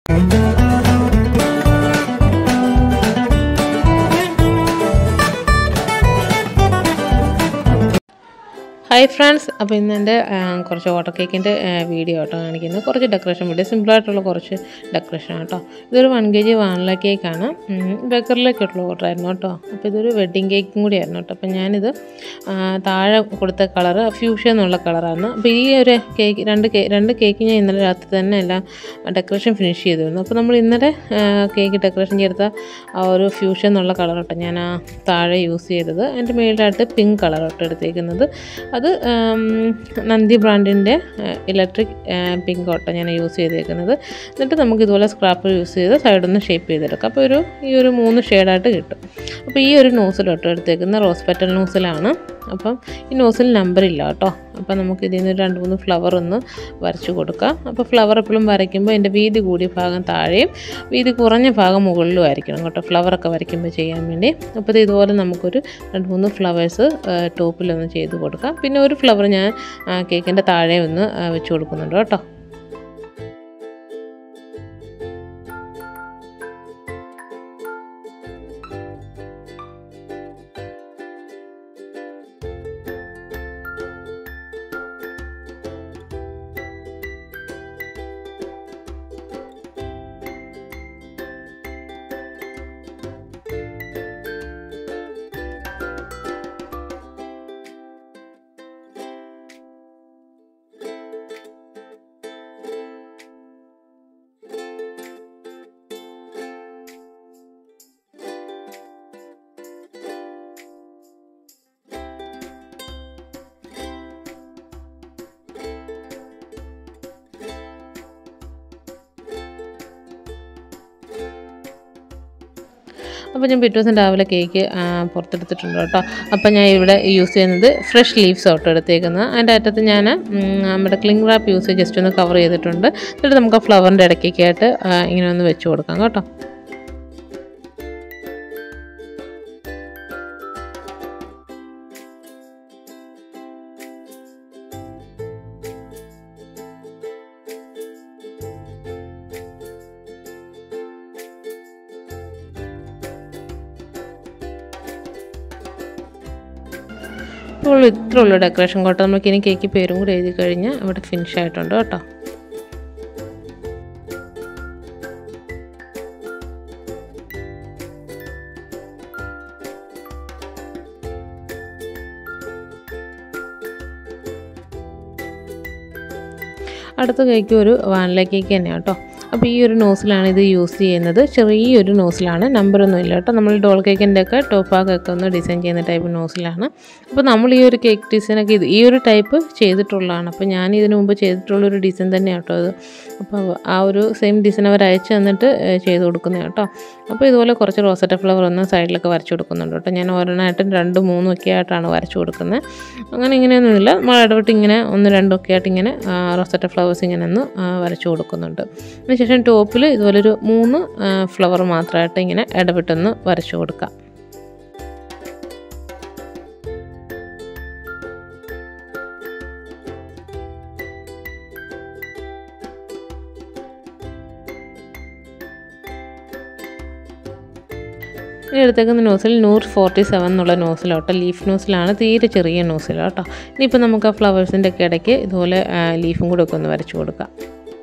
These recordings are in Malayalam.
ഹായ് ഫ്രണ്ട്സ് അപ്പോൾ ഇന്ന് എൻ്റെ ആ, കുറച്ച് ഓട്ടോ കേക്കിൻ്റെ വീഡിയോ കേട്ടോ കാണിക്കുന്നത് കുറച്ച് ഡെക്കറേഷൻ വീഡിയോ സിമ്പിളായിട്ടുള്ള കുറച്ച് ഡെക്കറേഷൻ കേട്ടോ ഇതൊരു വൺ കെ ജി വാനില കേക്കാണ് ബേക്കറിലേക്കുള്ള ഓർഡർ ആയിരുന്നു കേട്ടോ അപ്പോൾ ഇതൊരു വെഡ്ഡിങ് കേക്കും കൂടി ആയിരുന്നു കേട്ടോ അപ്പോൾ ഞാനിത് ആ, താഴെ കൊടുത്ത കളറ് ഫ്യൂഷൻ എന്നുള്ള കളറാണ് അപ്പോൾ ഈ ഒരു കേക്ക് രണ്ട് കേ രണ്ട് കേക്ക് ഞാൻ ഇന്നലെ രാത്രി തന്നെ എല്ലാം ഡെക്കറേഷൻ ഫിനിഷ് ചെയ്തിരുന്നു അപ്പോൾ നമ്മൾ ഇന്നലെ ആ, കേക്ക് ഡെക്കറേഷൻ ചെയ്ത ആ ഒരു ഫ്യൂഷൻ എന്നുള്ള കളർ കേട്ടോ ഞാൻ ആ താഴെ യൂസ് ചെയ്തത് അതിൻ്റെ മേളിലായിട്ട് പിങ്ക് കളർ കേട്ടോ എടുത്തേക്കുന്നത് അത് ഉം, നന്ദി ബ്രാൻഡിൻ്റെ ഇലക്ട്രിക് പിങ്ക് കേട്ടോ ഞാൻ യൂസ് ചെയ്തേക്കുന്നത് എന്നിട്ട് നമുക്ക് ഇതുപോലെ സ്ക്രാപ്പർ യൂസ് ചെയ്ത് സൈഡിൽ നിന്ന് ഷേപ്പ് ചെയ്തെടുക്കാം അപ്പോൾ ഒരു ഈ ഒരു മൂന്ന് ഷെയ്ഡായിട്ട് കിട്ടും അപ്പോൾ ഈ ഒരു നോസിൽ കേട്ടോ എടുത്തേക്കുന്ന റോസ് പെറ്റൽ നോസിലാണ് അപ്പം ഈ നോസിൽ നമ്പർ ഇല്ല കേട്ടോ അപ്പോൾ നമുക്ക് ഇതിൽ നിന്ന് രണ്ട് മൂന്ന് ഫ്ലവർ ഒന്ന് വരച്ച് കൊടുക്കാം അപ്പോൾ ഫ്ലവർ എപ്പോഴും വരയ്ക്കുമ്പോൾ എൻ്റെ വീതി കൂടിയ ഭാഗം താഴെയും വീതി കുറഞ്ഞ ഭാഗം മുകളിലും ആയിരിക്കണം കേട്ടോ ഫ്ലവറൊക്കെ വരയ്ക്കുമ്പോൾ ചെയ്യാൻ വേണ്ടി അപ്പോൾ ഇത് ഇതുപോലെ നമുക്കൊരു രണ്ട് മൂന്ന് ഫ്ലവേഴ്സ് ടോപ്പിലൊന്ന് ചെയ്ത് കൊടുക്കാം പിന്നെ ഒരു ഫ്ലവർ ഞാൻ കേക്കിൻ്റെ താഴെ ഒന്ന് ആ, വെച്ച് കൊടുക്കുന്നുണ്ട് കേട്ടോ അപ്പോൾ ഞാൻ പിറ്റേ ദിവസം രാവിലെ കേക്ക് ആ, പുറത്തെടുത്തിട്ടുണ്ട് കേട്ടോ അപ്പോൾ ഞാൻ ഇവിടെ യൂസ് ചെയ്യുന്നത് ഫ്രഷ് ലീവ്സ് കേട്ടോ എടുത്തേക്കുന്നത് അതിൻ്റെ അറ്റത്ത് ഞാൻ ഉം, നമ്മുടെ ക്ലിംഗ് റാപ്പ് യൂസ് ചെയ്ത് ജസ്റ്റ് ഒന്ന് കവർ ചെയ്തിട്ടുണ്ട് എന്നിട്ട് നമുക്ക് ആ ഫ്ലവറിൻ്റെ ഇടയ്ക്കൊക്കെ ആയിട്ട് ആ, ഇങ്ങനെ ഒന്ന് വെച്ച് കൊടുക്കാം കേട്ടോ ഇപ്പോൾ ഇത്ര ഉള്ളൂ ഡെക്കറേഷൻ കേട്ടോ നമുക്ക് ഇനി കേക്ക് പേരും കൂടി എഴുതി കഴിഞ്ഞാൽ ഇവിടെ ഫിനിഷ് ആയിട്ടുണ്ട് കേട്ടോ അടുത്ത കേക്ക് ഒരു വാനില കേക്ക് തന്നെയാണ് കേട്ടോ അപ്പോൾ ഈ ഒരു നോസിലാണ് ഇത് യൂസ് ചെയ്യുന്നത് ചെറിയൊരു നോസിലാണ് നമ്പറൊന്നും ഇല്ല കേട്ടോ നമ്മൾ ഡോൾ കേക്കിൻ്റെ ഒക്കെ ടോപ്പ് ഭാഗമൊക്കെ ഒന്ന് ഡിസൈൻ ചെയ്യുന്ന ടൈപ്പ് നോസിലാണ് അപ്പോൾ നമ്മൾ ഈ ഒരു കേക്ക് ഡിസൈനൊക്കെ ഇത് ഈ ഒരു ടൈപ്പ് ചെയ്തിട്ടുള്ളതാണ് അപ്പോൾ ഞാൻ ഇതിനു മുമ്പ് ചെയ്തിട്ടുള്ളൊരു ഡിസൈൻ തന്നെയാണ് കേട്ടോ അത് അപ്പോൾ ആ ഒരു സെയിം ഡിസൈൻ അവർ അയച്ചു തന്നിട്ട് ഏഹ്, ചെയ്ത് കൊടുക്കുന്നത് കേട്ടോ അപ്പോൾ ഇതുപോലെ കുറച്ച് റോസറ്റ ഫ്ലവർ ഒന്ന് സൈഡിലൊക്കെ വരച്ച് കൊടുക്കുന്നുണ്ട് കേട്ടോ ഞാൻ ഒരെണ്ണമായിട്ടും രണ്ടും മൂന്നും ഒക്കെ ആയിട്ടാണ് വരച്ച് കൊടുക്കുന്നത് അങ്ങനെ ഇങ്ങനെയൊന്നുമില്ല നമ്മൾ ഇടവിട്ട് ഇങ്ങനെ ഒന്ന് രണ്ടും ഒക്കെ ആയിട്ട് ഇങ്ങനെ റോസറ്റ ഫ്ലവേഴ്സ് ഇങ്ങനെ ഒന്ന് ആ, വരച്ച് കൊടുക്കുന്നുണ്ട് അതിനുശേഷം ടോപ്പിൽ ഇതുപോലൊരു മൂന്ന് ഫ്ലവർ മാത്രമായിട്ട് ഇങ്ങനെ ഇടവിട്ടൊന്ന് വരച്ച് കൊടുക്കാം ഇനി എടുത്തേക്കുന്ന നോസിൽ നൂർ ഫോർട്ടി സെവൻ എന്നുള്ള നോസിലോട്ടോ ലീഫ് നോസിലാണ് തീരെ ചെറിയ നോസിലോട്ടോ ഇനിയിപ്പോൾ നമുക്ക് ആ ഫ്ലവേഴ്സിൻ്റെ ഒക്കെ ഇടയ്ക്ക് ഇതുപോലെ ആ, ലീഫും കൂടെ ഒക്കെ ഒന്ന് വരച്ച് കൊടുക്കാം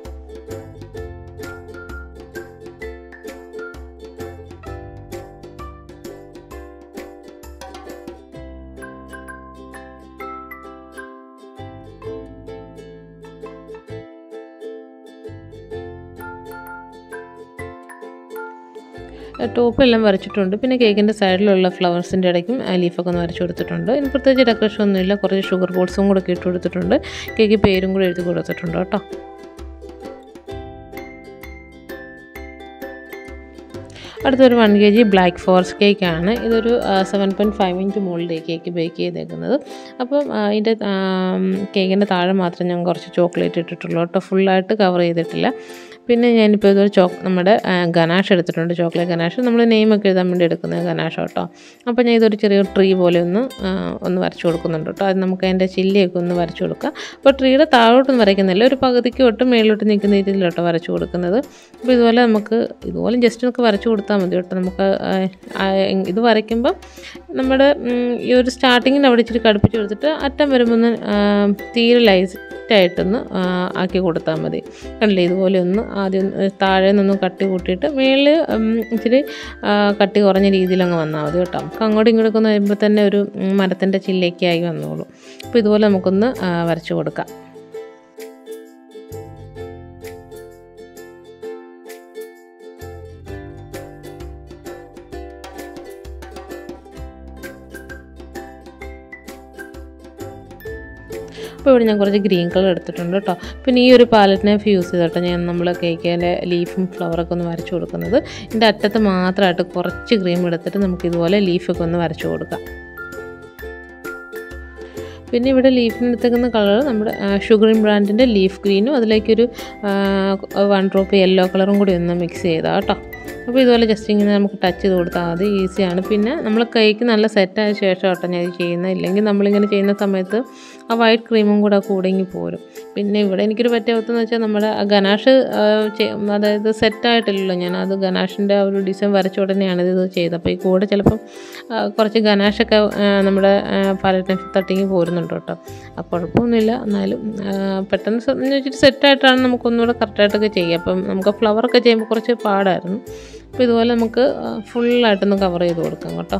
ടോപ്പെല്ലാം വരച്ചിട്ടുണ്ട് പിന്നെ കേക്കിൻ്റെ സൈഡിലുള്ള ഫ്ലവേഴ്സിൻ്റെ ഇടയ്ക്കും ആ ലീഫൊക്കെ ഒന്ന് വരച്ച് കൊടുത്തിട്ടുണ്ട് ഇനി പ്രത്യേകിച്ച് ഡെക്കറേഷൻ ഒന്നുമില്ല കുറച്ച് ഷുഗർ ബോൾസും കൂടെ ഒക്കെ ഇട്ട് കൊടുത്തിട്ടുണ്ട് കേക്ക് പേരും കൂടെ എഴുതി കൊടുത്തിട്ടുണ്ട് കേട്ടോ അടുത്തൊരു one K G black forest കേക്കാണ് ഇതൊരു സെവൻ പോയിൻറ്റ് ഫൈവ് ഇഞ്ച് മുകളിൽ കേക്ക് ബേക്ക് ചെയ്തേക്കുന്നത് അപ്പം ആ, ഇതിൻ്റെ കേക്കിൻ്റെ താഴെ മാത്രം ഞാൻ കുറച്ച് ചോക്ലേറ്റ് ഇട്ടിട്ടുള്ളൂ കേട്ടോ ഫുള്ളായിട്ട് കവർ ചെയ്തിട്ടില്ല പിന്നെ ഞാനിപ്പോൾ ഇതൊരു ചോ നമ്മുടെ ഗനാഷ് എടുത്തിട്ടുണ്ട് ചോക്ലേറ്റ് ഗനാഷ് നമ്മൾ നെയിമൊക്കെ എഴുതാൻ വേണ്ടി എടുക്കുന്ന ഗനാഷ് കേട്ടോ അപ്പോൾ ഞാൻ ഇതൊരു ചെറിയൊരു ട്രീ പോലെ ഒന്ന് ആ, ഒന്ന് വരച്ചു കൊടുക്കുന്നുണ്ട് കേട്ടോ അത് നമുക്ക് അതിൻ്റെ ചില്ലിയൊക്കെ ഒന്ന് വരച്ചു കൊടുക്കാം അപ്പോൾ ട്രീയുടെ താഴോട്ടൊന്നും വരയ്ക്കുന്നില്ല ഒരു പകുതിക്ക് തൊട്ട് മേളിലോട്ട് നിൽക്കുന്ന രീതിയിലോട്ടോ വരച്ചു കൊടുക്കുന്നത് അപ്പോൾ ഇതുപോലെ നമുക്ക് ഇതുപോലെ ജസ്റ്റ് നമുക്ക് വരച്ചു കൊടുത്താൽ മതി കേട്ടോ നമുക്ക് ആ, ആ, ഇത് വരയ്ക്കുമ്പോൾ നമ്മുടെ ഉം, ഈ ഒരു സ്റ്റാർട്ടിങ്ങിൽ അവിടെ ഇച്ചിരി കടുപ്പിച്ച് കൊടുത്തിട്ട് അറ്റം വരുമ്പോൾ ഒന്ന് ആ, തീരെ ലൈറ്റായിട്ടൊന്ന് ആ, ആക്കി കൊടുത്താൽ മതി കണ്ടില്ലേ ഇതുപോലെ ഒന്ന് ആദ്യം ഒന്ന് താഴെ നിന്നൊന്ന് കട്ടി കൂട്ടിയിട്ട് മേളിൽ ഇച്ചിരി ആ, കട്ടി കുറഞ്ഞ രീതിയിൽ അങ്ങ് വന്നാൽ മതി കേട്ടോ നമുക്ക് അങ്ങോട്ടും ഇങ്ങോട്ടൊക്കെ ഒന്ന് വരുമ്പോൾ തന്നെ ഒരു ഉം, മരത്തിൻ്റെ ചില്ലയൊക്കെ ആയി വന്നോളൂ അപ്പോൾ ഇതുപോലെ നമുക്കൊന്ന് ആ, വരച്ചു കൊടുക്കാം അപ്പോൾ ഇവിടെ ഞാൻ കുറച്ച് ഗ്രീൻ കളർ എടുത്തിട്ടുണ്ട് കേട്ടോ പിന്നെ ഈ ഒരു പാലറ്റിനെ യൂസ് ചെയ്തിട്ട് ഞാൻ നമ്മൾ കേക്കിൻ്റെ ലീഫും ഫ്ലവറൊക്കെ ഒന്ന് വരച്ചു കൊടുക്കുന്നത് ഇതിൻ്റെ അറ്റത്ത് മാത്രമായിട്ട് കുറച്ച് ക്രീം എടുത്തിട്ട് നമുക്ക് ഇതുപോലെ ലീഫൊക്കെ ഒന്ന് വരച്ചു കൊടുക്കാം പിന്നെ ഇവിടെ ലീഫിന് എടുത്തേക്കുന്ന കളർ നമ്മുടെ ഷുഗറിൻ ബ്രാൻഡിൻ്റെ ലീഫ് ഗ്രീനും അതിലേക്കൊരു വൺ ഡ്രോപ്പ് യെല്ലോ കളറും കൂടി ഒന്ന് മിക്സ് ചെയ്താൽ കേട്ടോ അപ്പോൾ ഇതുപോലെ ജസ്റ്റ് ഇങ്ങനെ നമുക്ക് ടച്ച് ചെയ്ത് കൊടുത്താൽ മതി ഈസിയാണ് പിന്നെ നമ്മൾ കൈക്ക് നല്ല സെറ്റായ ശേഷം കേട്ടോ ഞാൻ ഇത് ചെയ്യുന്നത് ഇല്ലെങ്കിൽ നമ്മളിങ്ങനെ ചെയ്യുന്ന സമയത്ത് ആ വൈറ്റ് ക്രീമും കൂടെ കൂടെങ്ങി പോരും പിന്നെ ഇവിടെ എനിക്കൊരു പറ്റിയ അവസ്ഥ വെച്ചാൽ നമ്മുടെ ആ ഗനാഷ് ആ, ചെ- അതായത് സെറ്റായിട്ടില്ലല്ലോ ഞാൻ അത് ഗനാഷിൻ്റെ ആ ഒരു ഡിസൈൻ വരച്ച ഉടനെയാണ് ഇത് ചെയ്തത് അപ്പോൾ ഈ കൂടെ ചിലപ്പം ആ, കുറച്ച് ഗനാഷൊക്കെ ആ, നമ്മുടെ പാലറ്റിനെ തട്ടിങ്ങി പോരുന്നുണ്ട് കേട്ടോ ആ കുഴപ്പമൊന്നുമില്ല എന്നാലും ആ, പെട്ടെന്ന് സെ- എന്ന് വെച്ചിട്ട് സെറ്റായിട്ടാണ് നമുക്കൊന്നുകൂടെ കറക്റ്റായിട്ടൊക്കെ ചെയ്യുക അപ്പം നമുക്ക് ഫ്ലവറൊക്കെ ചെയ്യുമ്പോൾ കുറച്ച് പാടായിരുന്നു അപ്പോൾ ഇതുപോലെ നമുക്ക് ഫുള്ളായിട്ടൊന്ന് കവർ ചെയ്ത് കൊടുക്കാം കേട്ടോ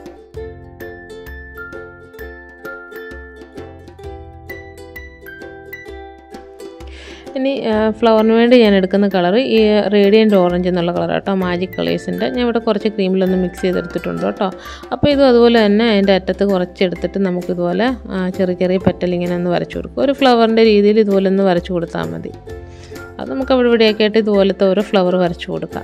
ഇനി ഫ്ലവറിന് വേണ്ടി ഞാൻ എടുക്കുന്ന കളർ ഈ റേഡിയൻ്റ് ഓറഞ്ച് എന്നുള്ള കളർ കേട്ടോ മാജിക് കളേഴ്സിൻ്റെ ഞാൻ ഇവിടെ കുറച്ച് ക്രീമിലൊന്ന് മിക്സ് ചെയ്തെടുത്തിട്ടുണ്ട് കേട്ടോ അപ്പോൾ ഇതും അതുപോലെ തന്നെ അതിൻ്റെ അറ്റത്ത് കുറച്ച് എടുത്തിട്ട് നമുക്കിതുപോലെ ആ, ചെറിയ ചെറിയ പെറ്റൽ ഇങ്ങനെ ഒന്ന് വരച്ചു കൊടുക്കും ഒരു ഫ്ലവറിൻ്റെ രീതിയിൽ ഇതുപോലെ ഒന്ന് വരച്ചു കൊടുത്താൽ മതി അത് നമുക്ക് അവിടെ ഇവിടെയൊക്കെ ആയിട്ട് ഇതുപോലത്തെ ഓരോ ഫ്ലവർ വരച്ചു കൊടുക്കാം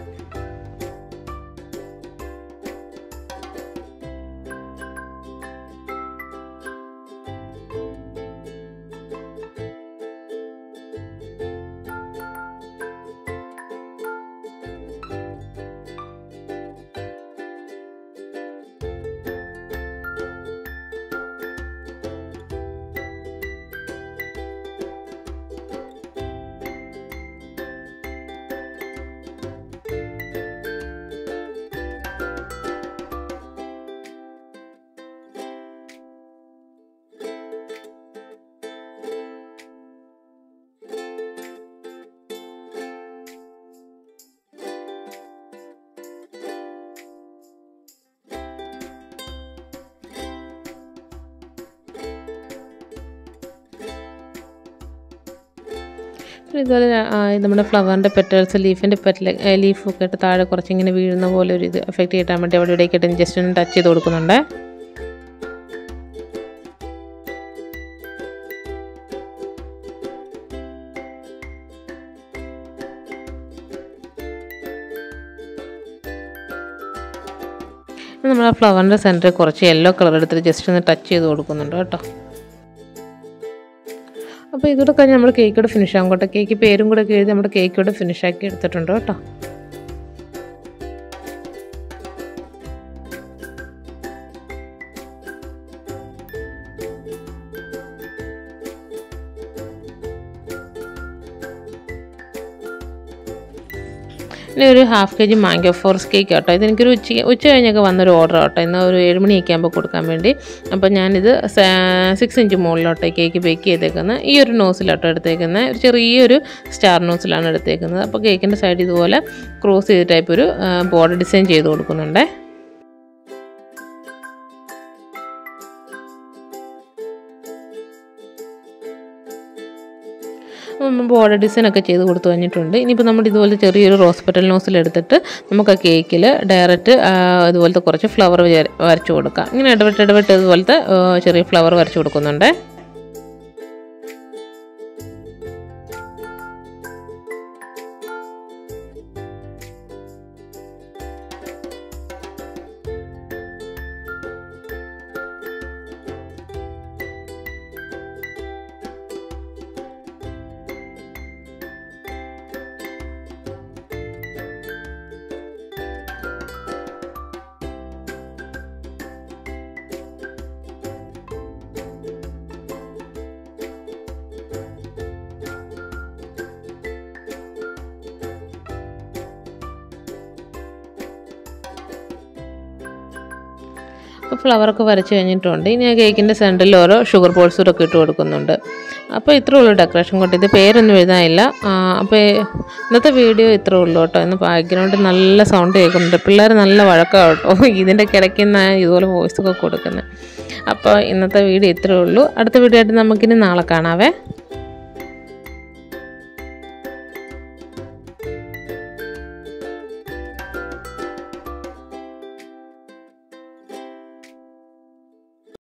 പിന്നെ ഇതുപോലെ ആ, ഇത് നമ്മുടെ ഫ്ലവറിൻ്റെ പെറ്റൽസ് ലീഫിൻ്റെ പെറ്റൽ ലീഫൊക്കെ ഇട്ട് താഴെ കുറച്ചിങ്ങനെ വീഴുന്ന പോലെ ഒരു ഇത് എഫക്റ്റ് കിട്ടാൻ വേണ്ടി അവിടെ ഇവിടേക്ക് ഇട്ട് ജസ്റ്റ് ഒന്ന് ടച്ച് ചെയ്ത് കൊടുക്കുന്നുണ്ട് നമ്മൾ ആ ഫ്ലവറിൻ്റെ സെൻറ്ററിൽ കുറച്ച് യെല്ലോ കളർ എടുത്തിട്ട് ജസ്റ്റ് ഒന്ന് ടച്ച് ചെയ്ത് കൊടുക്കുന്നുണ്ട് കേട്ടോ അപ്പോൾ ഇതോടെ കഴിഞ്ഞ് നമ്മൾ കേക്കോടെ ഫിനിഷ് ആകും കേട്ടോ കേക്ക് പേരും കൂടെ ഒക്കെ എഴുതി നമ്മുടെ കേക്കോടെ ഫിനിഷ് ആക്കി എടുത്തിട്ടുണ്ട് കേട്ടോ പിന്നെ ഒരു half K G mango forest cake കേട്ടോ ഇതെനിക്കൊരു ഉച്ച ഉച്ച കഴിഞ്ഞൊക്കെ വന്നൊരു ഓർഡർ കേട്ടോ ഇന്ന് ഒരു ഏഴ് മണിയൊക്കെ ആകുമ്പോൾ കൊടുക്കാൻ വേണ്ടി അപ്പോൾ ഞാനിത് സിക്സ് ഇഞ്ച് മുകളിലോട്ട് കേക്ക് ബേക്ക് ചെയ്തേക്കുന്നത് ഈ ഒരു നോസിലോട്ടോ എടുത്തേക്കുന്നത് ഒരു ചെറിയൊരു സ്റ്റാർ നോസിലാണ് എടുത്തേക്കുന്നത് അപ്പോൾ കേക്കിൻ്റെ സൈഡ് ഇതുപോലെ ക്രോസ് ചെയ്ത ടൈപ്പ് ഒരു ബോർഡർ ഡിസൈൻ ചെയ്ത് കൊടുക്കുന്നുണ്ടേ ബോർഡർ ഡിസൈൻ ഒക്കെ ചെയ്ത് കൊടുത്തു കഴിഞ്ഞിട്ടുണ്ട് ഇനിയിപ്പോൾ നമ്മൾ ഇതുപോലെ ചെറിയൊരു റോസ് പെറ്റൽ നോസിൽ എടുത്തിട്ട് നമുക്ക് ആ കേക്കിൽ ഡയറക്റ്റ് ഇതുപോലത്തെ കുറച്ച് ഫ്ലവർ വരച്ചു കൊടുക്കാം ഇങ്ങനെ ഇടവിട്ട് ഇടവിട്ട് ഇതുപോലത്തെ ആ, ചെറിയ ഫ്ലവർ വരച്ചു കൊടുക്കുന്നുണ്ട് അപ്പോൾ ഫ്ലവറൊക്കെ വരച്ച് കഴിഞ്ഞിട്ടുണ്ട് ഇനി ആ കേക്കിൻ്റെ സെൻറ്ററിൽ ഓരോ ഷുഗർ ബോൾസൂടൊക്കെ ഇട്ട് കൊടുക്കുന്നുണ്ട് അപ്പോൾ ഇത്രേ ഉള്ളൂ ഡെക്കറേഷൻ കൊണ്ട് ഇത് പേരൊന്നും എഴുതാനില്ല ആ, അപ്പോൾ ഇന്നത്തെ വീഡിയോ ഇത്രേ ഉള്ളൂ കേട്ടോ ഇന്ന് ബാക്ക്ഗ്രൗണ്ട് നല്ല സൗണ്ട് കേൾക്കുന്നുണ്ട് പിള്ളേർ നല്ല വഴക്കാണ് കേട്ടോ ഇതിൻ്റെ കിടക്കുന്ന ഇതുപോലെ വോയിസ് ഒക്കെ കൊടുക്കുന്നത് അപ്പോൾ ഇന്നത്തെ വീഡിയോ ഇത്രേ ഉള്ളൂ അടുത്ത വീഡിയോ ആയിട്ട് നമുക്കിനി നാളെ കാണാവേ